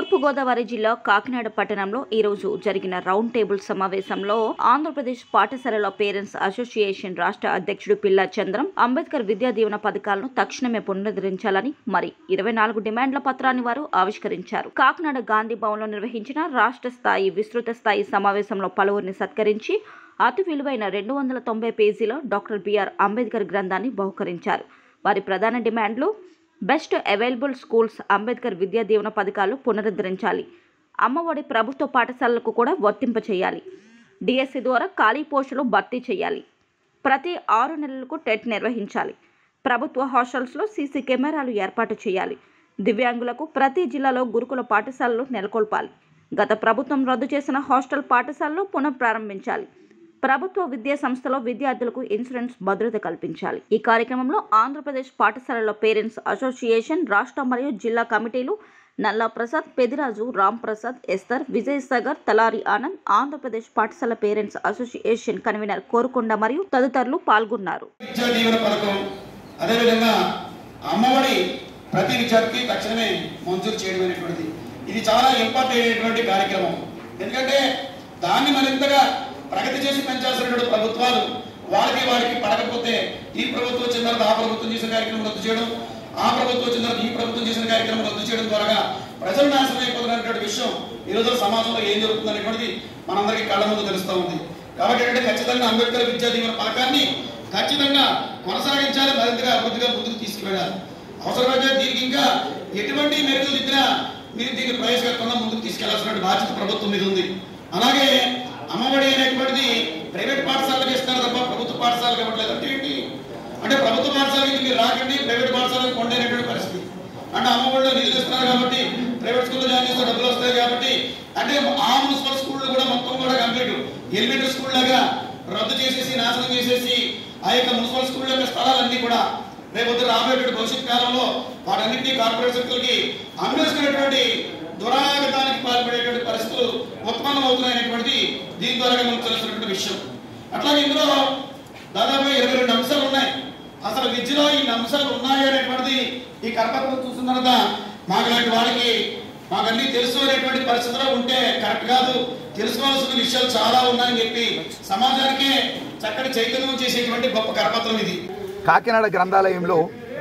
తూర్పుగోదావరి జిల్లా కాకినాడ పట్టణంలో ఈరోజు జరిగిన రౌండ్ టేబుల్ సమావేశంలో ఆంధ్రప్రదేశ్ పాఠశాలల పేరెంట్స్ అసోసియేషన్ రాష్ట్ర అధ్యక్షుడు పిల్ల చంద్రం అంబేద్కర్ విద్యా దీవెన పథకాలను తక్షణమే పునరుద్ధరించాలని మరి ఇరవై నాలుగు డిమాండ్ల పత్రాన్ని వారు ఆవిష్కరించారు కాకినాడ గాంధీ భవన్లో నిర్వహించిన రాష్ట్ర స్థాయి విస్తృత స్థాయి సమావేశంలో పలువురిని సత్కరించి అతి విలువైన రెండు వందల తొంభై పేజీల డాక్టర్ బిఆర్ అంబేద్కర్ గ్రంథాన్ని బహుకరించారు వారి ప్రధాన డిమాండ్లు best available schools Ambedkar Vidya దీవెన పథకాలు పునరుద్ధరించాలి అమ్మఒడి ప్రభుత్వ పాఠశాలలకు కూడా వర్తింప చేయాలి డిఎస్సి ద్వారా ఖాళీ పోస్టులు భర్తీ చేయాలి ప్రతి ఆరు నెలలకు టెట్ నిర్వహించాలి ప్రభుత్వ హాస్టల్స్లో సీసీ కెమెరాలు ఏర్పాటు చేయాలి దివ్యాంగులకు ప్రతి జిల్లాలో గురుకుల పాఠశాలలు నెలకొల్పాలి గత ప్రభుత్వం రద్దు చేసిన హాస్టల్ పాఠశాలలు పునఃప్రారంభించాలి ప్రభుత్వ విద్యా సంస్థలో విద్యార్థులకు ఇన్సూరెన్స్ భద్రత కల్పించాలి ఈ కార్యక్రమంలో ఆంధ్రప్రదేశ్ పాఠశాలల పేరెంట్స్ అసోసియేషన్ రాష్ట్ర మరియు జిల్లా కమిటీలు నల్లా ప్రసాద్ పెదిరాజు రామ్ ప్రసాద్ ఎస్తర్ విజయ్ సాగర్ తలారి ఆనంద్ ఆంధ్రప్రదేశ్ పాఠశాల పేరెంట్స్ అసోసియేషన్ కన్వీనర్ కోరుకొండ మరియు తదితరులు పాల్గొన్నారు విద్యా దీవెన పథకం అదేవిధంగా అమ్మఒడి ప్రతి విద్యార్థికి తక్షణమే మంజూరు చేయడం అనేటువంటిది ఇది చాలా ఇంపార్టెంట్ అయినటువంటి కార్యక్రమం ఎందుకంటే దాన్ని మరింతగా ప్రగతి చేసి పెంచాల్సినటువంటి ప్రభుత్వాలు వాళ్ళకి వాడికి పడకపోతే ఈ ప్రభుత్వం వచ్చిన తర్వాత ఆ ప్రభుత్వం చేసిన కార్యక్రమం రద్దు చేయడం ఆ ప్రభుత్వం వచ్చిన తర్వాత ఈ ప్రభుత్వం చేసిన కార్యక్రమం రద్దు చేయడం ద్వారా ప్రజలు నాశనం అయిపోతున్నటువంటి విషయం ఈ రోజు సమాజంలో ఏం జరుగుతుంది అనేటువంటిది మనందరికీ కళ్ళ ముందు తెలుస్తూ ఉంది కాబట్టి ఏంటంటే ఖచ్చితంగా అంబేద్కర్ విద్యా దీవెన పథకాన్ని ఖచ్చితంగా కొనసాగించాలి మరింతగా అభివృద్ధిగా ముందుకు తీసుకువెళ్ళాలి అవసరమైతే దీనికి ఇంకా ఎటువంటి మెరుగులు దిద్దినా మీరు దీన్ని ప్రవేశపెట్టకుండా ముందుకు తీసుకెళ్లాల్సిన బాధ్యత ప్రభుత్వం మీద ఉంది అలాగే అమ్మఒడి అనేటువంటిది ప్రైవేట్ పాఠశాలకు ఇస్తారు తప్ప ప్రభుత్వ పాఠశాలకు ఇవ్వట్లేదు అంటే ఏంటి అంటే ప్రభుత్వ పాఠశాలకి మీరు రాకండి ప్రైవేట్ పాఠశాలకు కొండైనటువంటి పరిస్థితి అంటే అమ్మఒడిలో నిధులు ఇస్తున్నారు కాబట్టి ప్రైవేట్ స్కూల్లో జాయిన్ చేస్తే డబ్బులు వస్తాయి కాబట్టి అంటే ఆ మున్సిపల్ స్కూళ్ళు కూడా మొత్తం కూడా కంప్లీట్ ఎలిమెంటరీ స్కూల్ లాగా రద్దు చేసేసి నాశనం చేసేసి ఆ యొక్క మున్సిపల్ స్కూల్ యొక్క స్థలాలన్నీ కూడా రేపొద్దు రాబోయేటువంటి భవిష్యత్ కాలంలో వాటన్నింటినీ కార్పొరేట్ శక్తులకి అమ్మేసుకునేటువంటి దురాగతానికి పాల్పడేటువంటి పరిస్థితులు ఉత్పన్నం అవుతున్నాయనేటువంటిది దీని ద్వారా మనకు తెలుస్తున్నటువంటి విషయం అట్లాగే ఇందులో దాదాపు ఇరవై రెండు అంశాలు ఉన్నాయి అసలు విద్యలో ఈ అంశాలు ఉన్నాయి అనేటువంటిది ఈ కరపత్రం చూసిన తర్వాత మాకు లాంటి వాళ్ళకి మాకన్నీ తెలుసు అనేటువంటి పరిస్థితిలో ఉంటే కరెక్ట్ కాదు తెలుసుకోవాల్సిన విషయాలు చాలా ఉన్నాయని చెప్పి సమాజానికి చక్కటి చైతన్యం చేసేటువంటి గొప్ప కరపత్రం ఇది కాకినాడ గ్రంథాలయంలో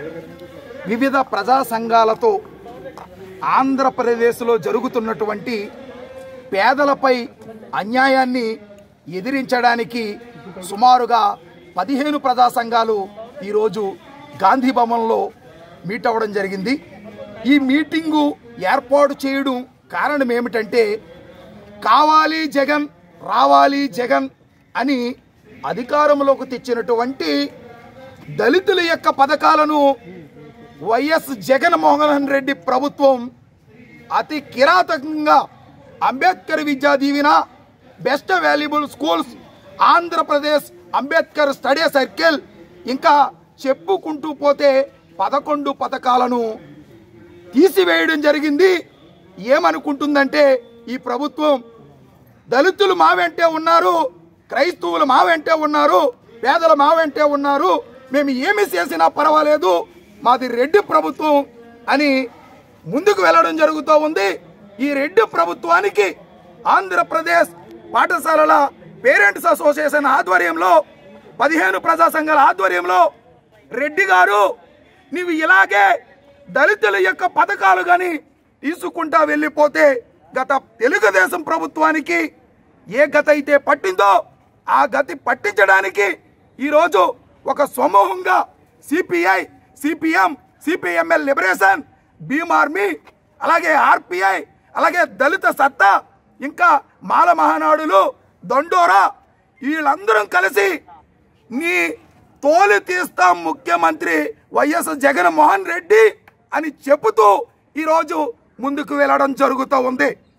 వివిధ ప్రజా సంఘాలతో ఆంధ్రప్రదేశ్లో జరుగుతున్నటువంటి పేదలపై అన్యాయాన్ని ఎదిరించడానికి సుమారుగా పదిహేను ప్రజా సంఘాలు ఈరోజు గాంధీ భవన్లో మీట్ అవ్వడం జరిగింది ఈ మీటింగు ఏర్పాటు చేయడం కారణం ఏమిటంటే కావాలి జగన్ రావాలి జగన్ అని అధికారంలోకి తెచ్చినటువంటి దళితుల యొక్క పథకాలను వైఎస్ జగన్మోహన్ రెడ్డి ప్రభుత్వం అతి కిరాతకంగా Ambedkar Vidya Deevena best valuable schools Andhra Pradesh Ambedkar study circle ఇంకా చెప్పుకుంటూ పోతే పదకొండు పథకాలను తీసివేయడం జరిగింది ఏమనుకుంటుందంటే ఈ ప్రభుత్వం దళితులు మా వెంటే ఉన్నారు క్రైస్తవులు మా వెంటే ఉన్నారు పేదలు మా వెంటే ఉన్నారు మేము ఏమి చేసినా పర్వాలేదు మాది రెడ్డి ప్రభుత్వం అని ముందుకు వెళ్ళడం జరుగుతూ ఉంది ఈ రెడ్డి ప్రభుత్వానికి ఆంధ్రప్రదేశ్ పాఠశాలల పేరెంట్స్ అసోసియేషన్ ఆధ్వర్యంలో పదిహేను ప్రజా సంఘాల ఆధ్వర్యంలో రెడ్డి గారు నీవు ఇలాగే దళితుల యొక్క పథకాలు కానీ తీసుకుంటా వెళ్ళిపోతే గత తెలుగుదేశం ప్రభుత్వానికి ఏ గత అయితే పట్టిందో ఆ గతి పట్టించడానికి ఈరోజు ఒక సమూహంగా CPI CPM CPIML liberation Bhim army అలాగే ఆర్పిఐ అలాగే దళిత సత్తా ఇంకా మాల మహానాడులు దండోరా వీళ్ళందరం కలిసి నీ తోలు తీస్తాం ముఖ్యమంత్రి వైఎస్ జగన్మోహన్ రెడ్డి అని చెబుతూ ఈరోజు ముందుకు వెళ్ళడం జరుగుతూ ఉంది